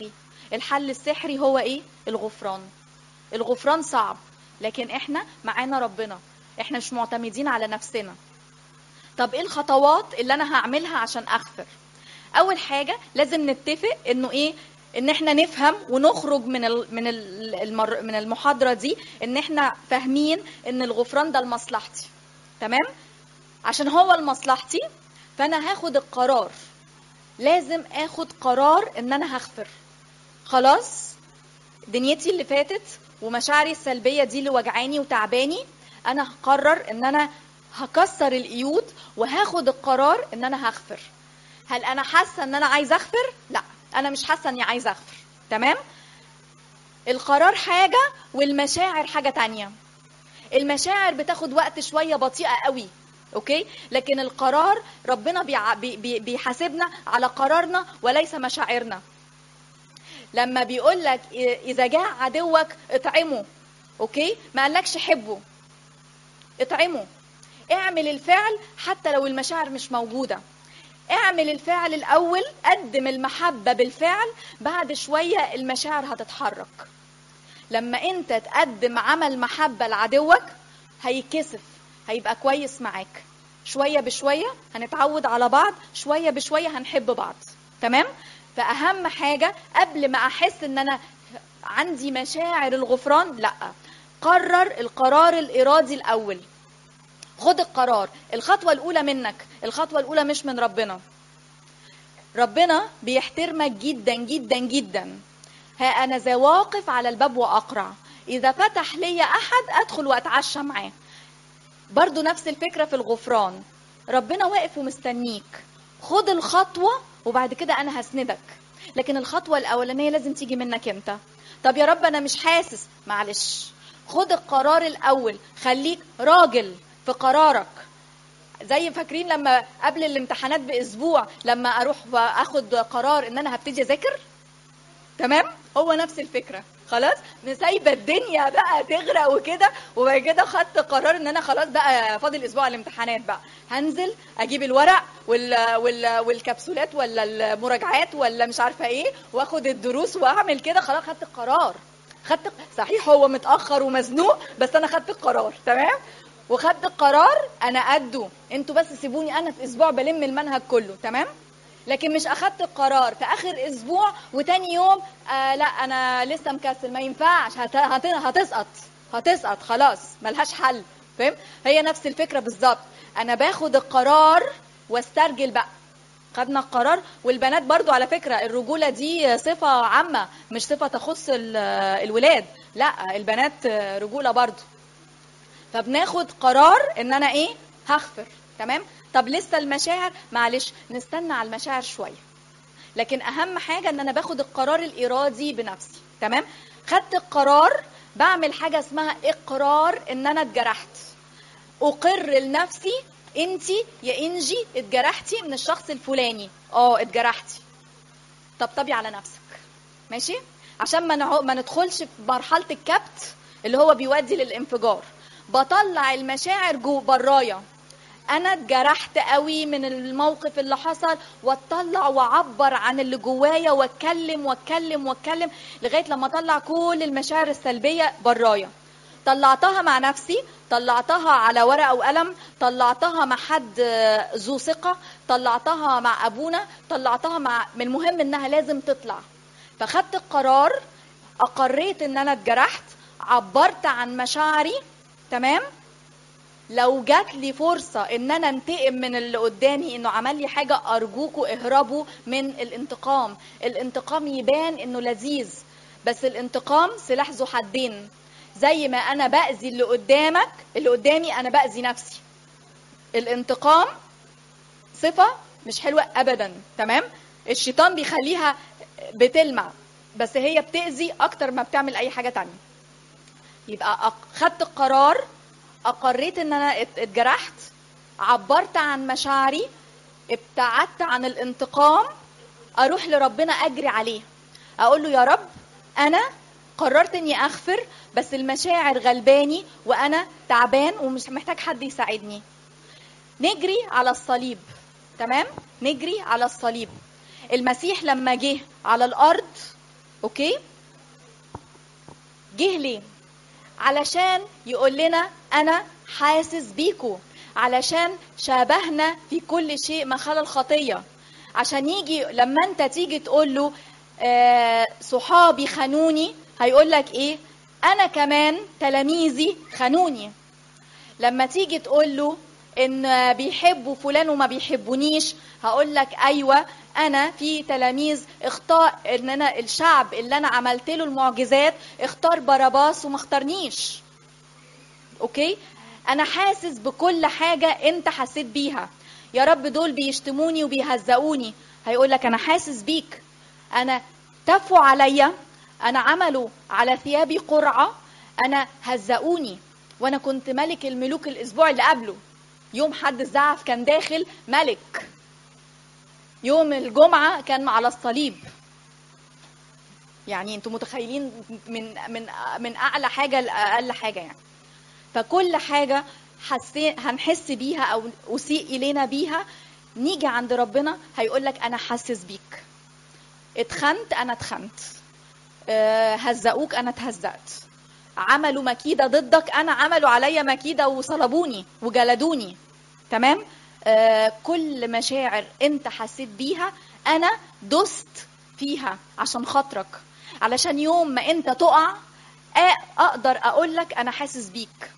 الحل السحري هو ايه الغفران الغفران صعب لكن احنا معانا ربنا احنا مش معتمدين على نفسنا طب ايه الخطوات اللي انا هعملها عشان اغفر اول حاجه لازم نتفق انه ايه ان احنا نفهم ونخرج من ال من ال المر من المحاضره دي ان احنا فاهمين ان الغفران ده لمصلحتي تمام عشان هو لمصلحتي فانا هاخد القرار لازم اخد قرار ان انا هغفر خلاص دنيتي اللي فاتت ومشاعري السلبيه دي اللي وجعاني وتعباني انا هقرر ان انا هكسر القيود وهاخد القرار ان انا هغفر هل انا حاسه ان انا عايزه اغفر لا انا مش حاسه اني عايزه اغفر تمام القرار حاجه والمشاعر حاجه تانية المشاعر بتاخد وقت شويه بطيئه قوي اوكي لكن القرار ربنا بيع... بي... بي... بيحاسبنا على قرارنا وليس مشاعرنا لما بيقول لك اذا جاء عدوك اطعمه اوكي ما قالكش حبه اطعمه اعمل الفعل حتى لو المشاعر مش موجوده اعمل الفعل الاول قدم المحبه بالفعل بعد شويه المشاعر هتتحرك لما انت تقدم عمل محبه لعدوك هيكسف هيبقى كويس معاك شويه بشويه هنتعود على بعض شويه بشويه هنحب بعض تمام فاهم حاجه قبل ما احس ان انا عندي مشاعر الغفران لا قرر القرار الارادي الاول خد القرار الخطوة الأولى منك الخطوة الأولى مش من ربنا ربنا بيحترمك جدا جدا جدا ها أنا ذا واقف على الباب وأقرع إذا فتح لي أحد أدخل وأتعشى معاه برضو نفس الفكرة في الغفران ربنا واقف ومستنيك خد الخطوة وبعد كده أنا هسندك لكن الخطوة الأولانية لازم تيجي منك أنت طب يا رب أنا مش حاسس معلش خد القرار الأول خليك راجل في قرارك زي فاكرين لما قبل الامتحانات باسبوع لما اروح واخد قرار ان انا هبتدي اذاكر تمام هو نفس الفكره خلاص سايبه الدنيا بقى تغرق وكده وبعد كده خدت قرار ان انا خلاص بقى فاضل اسبوع الامتحانات بقى هنزل اجيب الورق وال... وال... والكبسولات ولا المراجعات ولا مش عارفه ايه واخد الدروس واعمل كده خلاص خدت القرار خدت صحيح هو متاخر ومزنوق بس انا خدت القرار تمام وخدت القرار انا قده انتوا بس سيبوني انا في اسبوع بلم المنهج كله تمام لكن مش اخدت القرار في اخر اسبوع وتاني يوم آه لا انا لسه مكسل ما ينفعش هت... هت... هتسقط هتسقط خلاص ملهاش حل فاهم هي نفس الفكره بالظبط انا باخد القرار واسترجل بقى خدنا القرار والبنات برضو على فكرة الرجولة دي صفة عامة مش صفة تخص الولاد لا البنات رجولة برضو فبناخد قرار ان انا ايه هغفر تمام طب لسه المشاعر معلش نستنى على المشاعر شويه لكن اهم حاجه ان انا باخد القرار الارادي بنفسي تمام خدت القرار بعمل حاجه اسمها اقرار ان انا اتجرحت اقر لنفسي انت يا انجي اتجرحتي من الشخص الفلاني اه اتجرحتي طبطبي على نفسك ماشي عشان ما ما ندخلش في مرحله الكبت اللي هو بيودي للانفجار بطلع المشاعر جو برايا انا اتجرحت قوي من الموقف اللي حصل واطلع واعبر عن اللي جوايا واتكلم واتكلم واتكلم لغايه لما اطلع كل المشاعر السلبيه برايا طلعتها مع نفسي طلعتها على ورقه وقلم طلعتها مع حد ذو ثقه طلعتها مع ابونا طلعتها مع من المهم انها لازم تطلع فخدت القرار اقريت ان انا اتجرحت عبرت عن مشاعري تمام لو جات لي فرصة ان انا انتقم من اللي قدامي انه عمل لي حاجة ارجوكوا اهربوا من الانتقام الانتقام يبان انه لذيذ بس الانتقام سلاح ذو حدين زي ما انا باذي اللي قدامك اللي قدامي انا باذي نفسي الانتقام صفة مش حلوة ابدا تمام الشيطان بيخليها بتلمع بس هي بتأذي اكتر ما بتعمل اي حاجة تانية يبقى خدت القرار اقريت ان انا اتجرحت عبرت عن مشاعري ابتعدت عن الانتقام اروح لربنا اجري عليه اقول له يا رب انا قررت اني اغفر بس المشاعر غلباني وانا تعبان ومش محتاج حد يساعدني نجري على الصليب تمام نجري على الصليب المسيح لما جه على الارض اوكي جه ليه علشان يقول لنا انا حاسس بيكو علشان شابهنا في كل شيء ما خلا الخطيه عشان يجي لما انت تيجي تقول له آه صحابي خانوني هيقول لك ايه انا كمان تلاميذي خانوني لما تيجي تقول له ان بيحبوا فلان وما بيحبونيش هقول لك ايوه انا في تلاميذ اختار ان انا الشعب اللي انا عملت له المعجزات اختار باراباس وما اختارنيش اوكي انا حاسس بكل حاجه انت حسيت بيها يا رب دول بيشتموني وبيهزقوني هيقول لك انا حاسس بيك انا تفوا عليا انا عملوا على ثيابي قرعه انا هزقوني وانا كنت ملك الملوك الاسبوع اللي قبله يوم حد الزعف كان داخل ملك يوم الجمعه كان على الصليب يعني انتوا متخيلين من من من اعلى حاجه لاقل حاجه يعني فكل حاجه حسين هنحس بيها او اسيء الينا بيها نيجي عند ربنا هيقول لك انا حاسس بيك اتخنت انا اتخنت أه هزقوك انا اتهزقت عملوا مكيده ضدك انا عملوا عليا مكيده وصلبوني وجلدوني تمام آه كل مشاعر انت حسيت بيها انا دست فيها عشان خاطرك علشان يوم ما انت تقع اقدر اقول لك انا حاسس بيك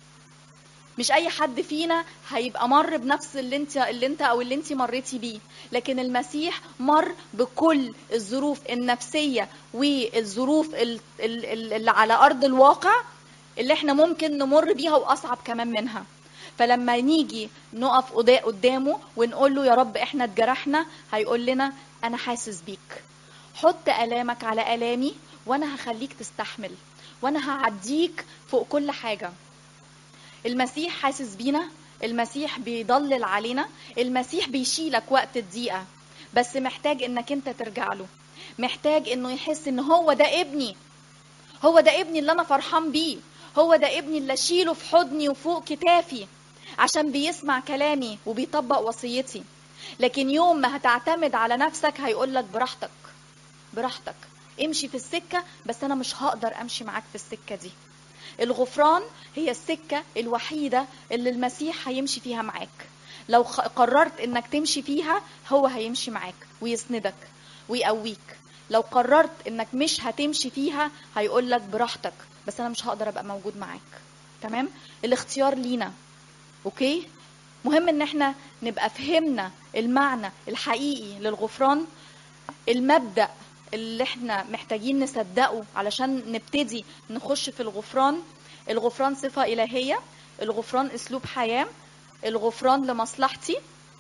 مش اي حد فينا هيبقى مر بنفس اللي انت اللي انت او اللي انت مريتي بيه لكن المسيح مر بكل الظروف النفسيه والظروف اللي على ارض الواقع اللي احنا ممكن نمر بيها واصعب كمان منها فلما نيجي نقف قدامه ونقول له يا رب احنا اتجرحنا هيقول لنا انا حاسس بيك حط الامك على الامي وانا هخليك تستحمل وانا هعديك فوق كل حاجه المسيح حاسس بينا المسيح بيضلل علينا المسيح بيشيلك وقت الضيقه بس محتاج انك انت ترجع له محتاج انه يحس ان هو ده ابني هو ده ابني اللي انا فرحان بيه هو ده ابني اللي اشيله في حضني وفوق كتافي عشان بيسمع كلامي وبيطبق وصيتي لكن يوم ما هتعتمد على نفسك هيقول لك براحتك براحتك امشي في السكه بس انا مش هقدر امشي معاك في السكه دي الغفران هي السكة الوحيدة اللي المسيح هيمشي فيها معاك لو قررت انك تمشي فيها هو هيمشي معاك ويسندك ويقويك لو قررت انك مش هتمشي فيها هيقول لك براحتك بس انا مش هقدر ابقى موجود معاك تمام الاختيار لينا اوكي مهم ان احنا نبقى فهمنا المعنى الحقيقي للغفران المبدأ اللي احنا محتاجين نصدقه علشان نبتدي نخش في الغفران الغفران صفة إلهية الغفران أسلوب حياة الغفران لمصلحتي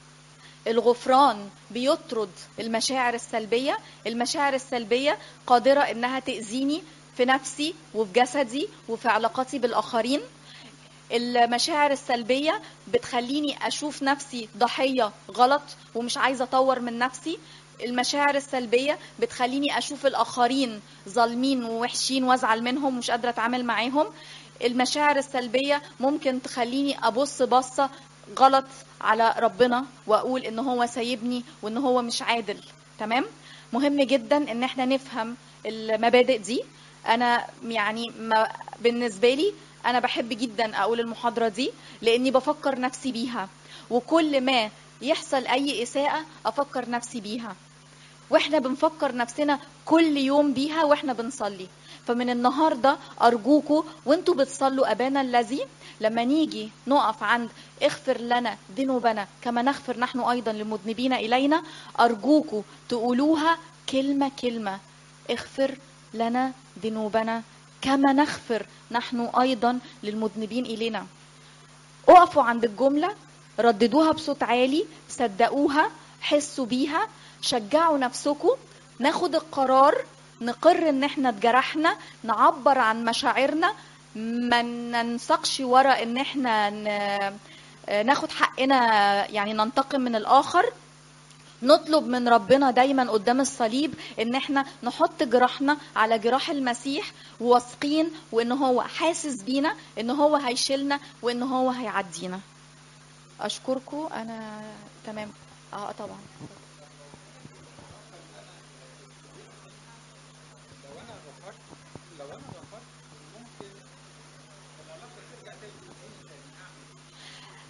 الغفران بيطرد المشاعر السلبية المشاعر السلبية قادرة إنها تأذيني في نفسي وفي جسدي وفي علاقاتي بالآخرين المشاعر السلبية بتخليني أشوف نفسي ضحية غلط ومش عايزة أطور من نفسي المشاعر السلبيه بتخليني اشوف الاخرين ظالمين ووحشين وازعل منهم ومش قادره اتعامل معاهم المشاعر السلبيه ممكن تخليني ابص بصه غلط على ربنا واقول ان هو سايبني وان هو مش عادل تمام مهم جدا ان احنا نفهم المبادئ دي انا يعني ما بالنسبه لي انا بحب جدا اقول المحاضره دي لاني بفكر نفسي بيها وكل ما يحصل اي اساءه افكر نفسي بيها واحنا بنفكر نفسنا كل يوم بيها واحنا بنصلي فمن النهارده ارجوكوا وانتوا بتصلوا ابانا الذي لما نيجي نقف عند اغفر لنا ذنوبنا كما نغفر نحن ايضا للمذنبين الينا ارجوكوا تقولوها كلمه كلمه اغفر لنا ذنوبنا كما نغفر نحن ايضا للمذنبين الينا اقفوا عند الجمله رددوها بصوت عالي صدقوها حسوا بيها شجعوا نفسكم ناخد القرار نقر ان احنا اتجرحنا نعبر عن مشاعرنا ما ننسقش ورا ان احنا ناخد حقنا يعني ننتقم من الاخر نطلب من ربنا دايما قدام الصليب ان احنا نحط جراحنا على جراح المسيح واثقين وان هو حاسس بينا ان هو هيشيلنا وان هو هيعدينا اشكركم انا تمام اه طبعا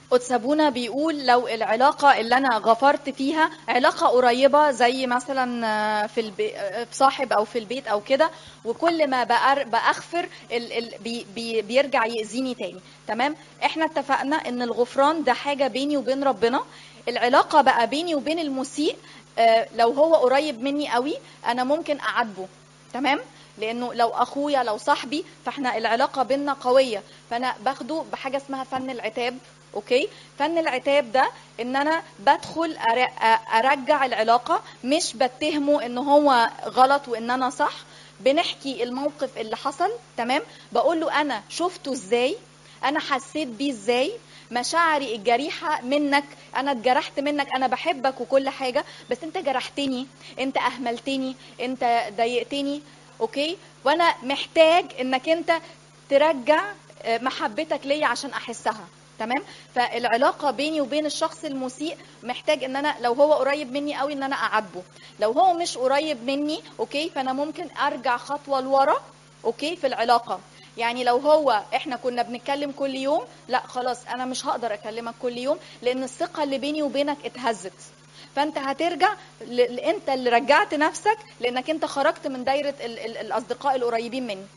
أتسابونا بيقول لو العلاقة اللي أنا غفرت فيها علاقة قريبة زي مثلا آه، في البي... آه، في صاحب أو في البيت أو كده وكل ما بأر... بأغفر ال... ال... بي... بي... بيرجع يأذيني تاني تمام احنا اتفقنا ان الغفران ده حاجة بيني وبين ربنا العلاقة بقى بيني وبين المسيء آه، لو هو قريب مني قوي أنا ممكن أعاتبه تمام لانه لو اخويا لو صاحبي فاحنا العلاقه بينا قويه فانا باخده بحاجه اسمها فن العتاب اوكي فن العتاب ده ان انا بدخل أر- أ- ارجع العلاقه مش بتهمه ان هو غلط وان انا صح بنحكي الموقف اللي حصل تمام بقول له انا شفته ازاي انا حسيت بيه ازاي مشاعري الجريحة منك أنا اتجرحت منك أنا بحبك وكل حاجة بس أنت جرحتني أنت أهملتني أنت ضايقتني أوكي وأنا محتاج إنك أنت ترجع آه، محبتك ليا عشان أحسها تمام فالعلاقة بيني وبين الشخص المسيء محتاج ان انا لو هو قريب مني قوي ان انا اعاتبه لو هو مش قريب مني اوكي فانا ممكن ارجع خطوة لورا اوكي في العلاقة يعني لو هو احنا كنا بنتكلم كل يوم لا خلاص انا مش هقدر اكلمك كل يوم لان الثقة اللي بيني وبينك اتهزت فانت هترجع ل... ل- انت اللي رجعت نفسك لانك انت خرجت من دايرة ال... ال... الاصدقاء القريبين مني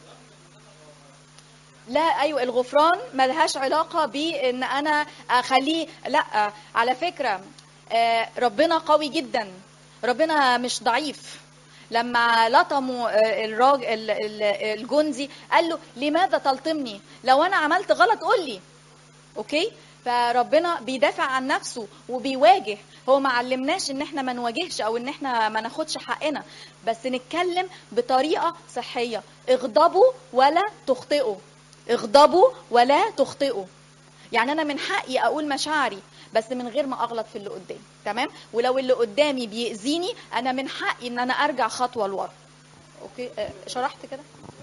لا ايوه الغفران ملهاش علاقه بان انا اخليه لا على فكره آه، ربنا قوي جدا ربنا مش ضعيف لما لطموا آه، الراجل ال- ال- الجندي قال له لماذا تلطمني لو انا عملت غلط قول لي اوكي فربنا بيدافع عن نفسه وبيواجه هو ما علمناش ان احنا ما نواجهش او ان احنا ما ناخدش حقنا بس نتكلم بطريقه صحيه اغضبوا ولا تخطئوا اغضبوا ولا تخطئوا يعني انا من حقي اقول مشاعري بس من غير ما اغلط في اللي قدامي تمام ولو اللي قدامي بيأذيني انا من حقي ان انا ارجع خطوه لورا اوكي آه، شرحت كده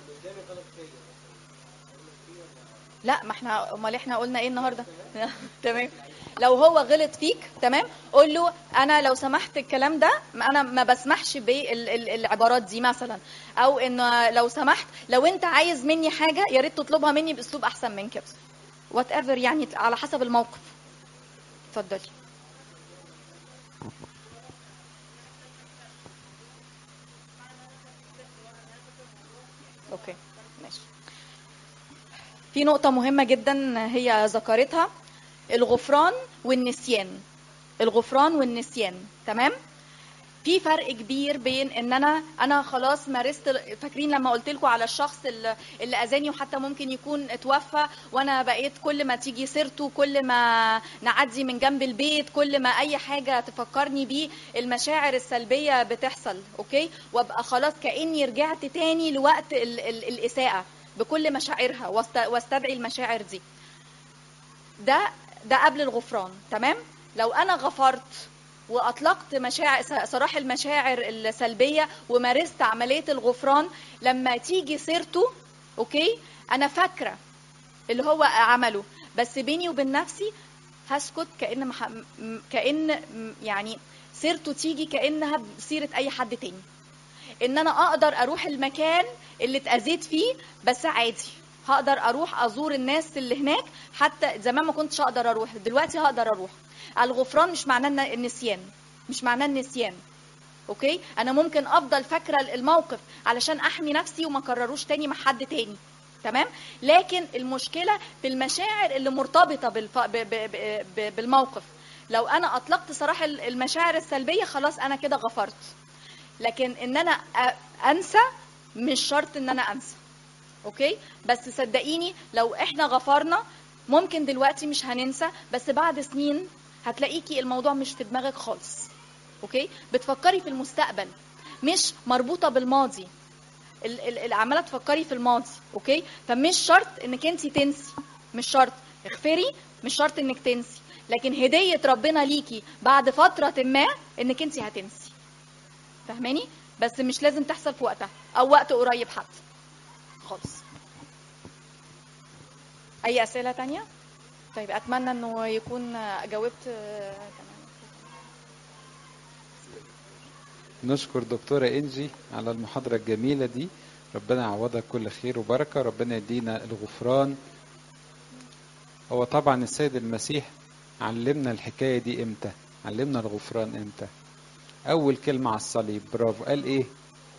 لا ما احنا امال احنا قلنا ايه النهارده تمام لو هو غلط فيك تمام قول له انا لو سمحت الكلام ده ما انا ما بسمحش بالعبارات دي مثلا او ان لو سمحت لو انت عايز مني حاجه يا ريت تطلبها مني باسلوب احسن من كده وات ايفر يعني على حسب الموقف اتفضلي اوكي ماشي في نقطة مهمة جدا هي ذكرتها الغفران والنسيان الغفران والنسيان تمام في فرق كبير بين ان انا انا خلاص مارست فاكرين لما قلت لكم على الشخص اللي, اللي اذاني وحتى ممكن يكون اتوفى وانا بقيت كل ما تيجي سيرته كل ما نعدي من جنب البيت كل ما اي حاجه تفكرني بيه المشاعر السلبيه بتحصل اوكي وابقى خلاص كاني رجعت تاني لوقت ال ال الاساءه بكل مشاعرها واست- واستدعي المشاعر دي ده ده قبل الغفران تمام لو انا غفرت واطلقت مشاعر سراح المشاعر السلبيه ومارست عمليه الغفران لما تيجي سيرته اوكي انا فاكره اللي هو عمله بس بيني وبين نفسي هسكت كان مح... م- كان م- يعني سيرته تيجي كانها سيره اي حد تاني ان انا اقدر اروح المكان اللي اتاذيت فيه بس عادي هقدر اروح ازور الناس اللي هناك حتى زمان ما كنتش اقدر اروح دلوقتي هقدر اروح الغفران مش معناه الن- النسيان مش معناه النسيان اوكي انا ممكن افضل فاكره الموقف علشان احمي نفسي وما اكرروش تاني مع حد تاني تمام لكن المشكله في المشاعر اللي مرتبطه بالف... ب... ب... ب... ب... بالموقف لو انا اطلقت صراحه المشاعر السلبيه خلاص انا كده غفرت لكن ان انا أ- انسى مش شرط ان انا انسى اوكي بس صدقيني لو احنا غفرنا ممكن دلوقتي مش هننسى بس بعد سنين هتلاقيكي الموضوع مش في دماغك خالص اوكي بتفكري في المستقبل مش مربوطه بالماضي ال- ال- ال- عماله تفكري في الماضي اوكي فمش شرط انك انت تنسي مش شرط اغفري مش شرط انك تنسي لكن هديه ربنا ليكي بعد فتره ما انك انت هتنسي فاهماني بس مش لازم تحصل في وقتها او وقت قريب حتى خالص اي اسئله تانية طيب اتمنى انه يكون جاوبت آه، تمام نشكر دكتورة إنجي على المحاضرة الجميلة دي ربنا يعوضك كل خير وبركة ربنا يدينا الغفران هو طبعا السيد المسيح علمنا الحكاية دي امتى علمنا الغفران امتى اول كلمة على الصليب برافو قال ايه